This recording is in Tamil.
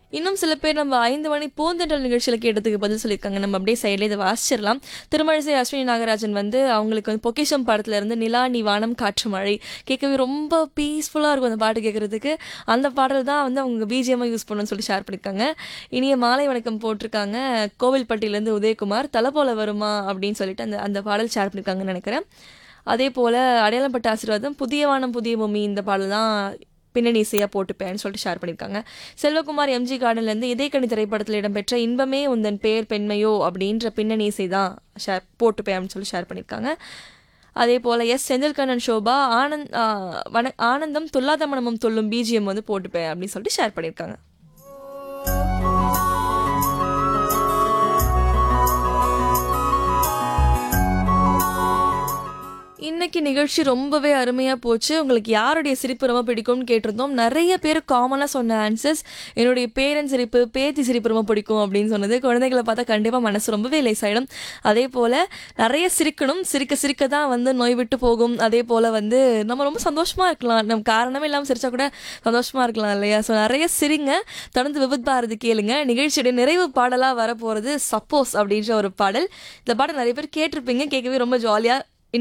இன்னும் சில பேர் நம்ம ஐந்து மணி பூந்தென்றல் நிகழ்ச்சியில் கேட்டதுக்கு பதில் சொல்லியிருக்காங்க நம்ம அப்படியே சைடில் இதை வாசிச்சிடலாம் திருமழிசை அஸ்வினி நாகராஜன் வந்து அவங்களுக்கு வந்து பொக்கிஷம் படத்துல இருந்து நிலா நீ வானம் காற்று மழை கேட்கவே ரொம்ப பீஸ்ஃபுல்லாக இருக்கும் அந்த பாட்டு கேட்குறதுக்கு அந்த பாடல் தான் வந்து அவங்க பிஜிஎம்மாக யூஸ் பண்ணணும்னு சொல்லி ஷேர் பண்ணியிருக்காங்க இனிய மாலை வணக்கம் போட்டிருக்காங்க கோவில்பட்டியிலேருந்து உதயகுமார் தலை போல வருமா அப்படின்னு சொல்லிட்டு அந்த அந்த பாடல் ஷேர் பண்ணியிருக்காங்கன்னு நினைக்கிறேன் அதே போல் அடையாளப்பட்ட ஆசீர்வாதம் புதிய வானம் புதிய பூமி இந்த பாடல் தான் பின்னணி இசையாக போட்டுப்பேன்னு சொல்லிட்டு ஷேர் பண்ணியிருக்காங்க செல்வகுமார் எம்ஜி கார்டன்லேருந்து இதயக்கணி திரைப்படத்தில் இடம்பெற்ற இன்பமே உந்தன் பேர் பெண்மையோ அப்படின்ற பின்னணி இசை தான் ஷேர் போட்டுப்பேன் அப்படின்னு சொல்லி ஷேர் பண்ணியிருக்காங்க அதே போல் எஸ் செந்தில்கண்ணன் ஷோபா ஆனந்த் ஆ, வன ஆனந்தம் துல்லாத மனமும் துள்ளும் பிஜிஎம் வந்து போட்டுப்பேன் அப்படின்னு சொல்லிட்டு ஷேர் பண்ணியிருக்காங்க இன்னைக்கு நிகழ்ச்சி ரொம்பவே அருமையாக போச்சு உங்களுக்கு யாருடைய சிரிப்பு ரொம்ப பிடிக்கும்னு கேட்டிருந்தோம் நிறைய பேர் காமனாக சொன்ன ஆன்சர்ஸ் என்னுடைய பேரன் சிரிப்பு பேத்தி சிரிப்பு ரொம்ப பிடிக்கும் அப்படின்னு சொன்னது குழந்தைகளை பார்த்தா கண்டிப்பாக மனசு ரொம்பவே லேசாயிடும் அதே போல் நிறைய சிரிக்கணும் சிரிக்க சிரிக்க தான் வந்து நோய் விட்டு போகும் அதே போல் வந்து நம்ம ரொம்ப சந்தோஷமாக இருக்கலாம் நம்ம காரணமே இல்லாமல் சிரிச்சா கூட சந்தோஷமாக இருக்கலாம் இல்லையா ஸோ நிறைய சிரிங்க தொடர்ந்து விபத் பாரதி கேளுங்க நிகழ்ச்சியுடைய நிறைவு பாடலாக வரப்போகிறது சப்போஸ் அப்படின்ற ஒரு பாடல் இந்த பாடல் நிறைய பேர் கேட்டிருப்பீங்க கேட்கவே ரொம்ப ஜாலியாக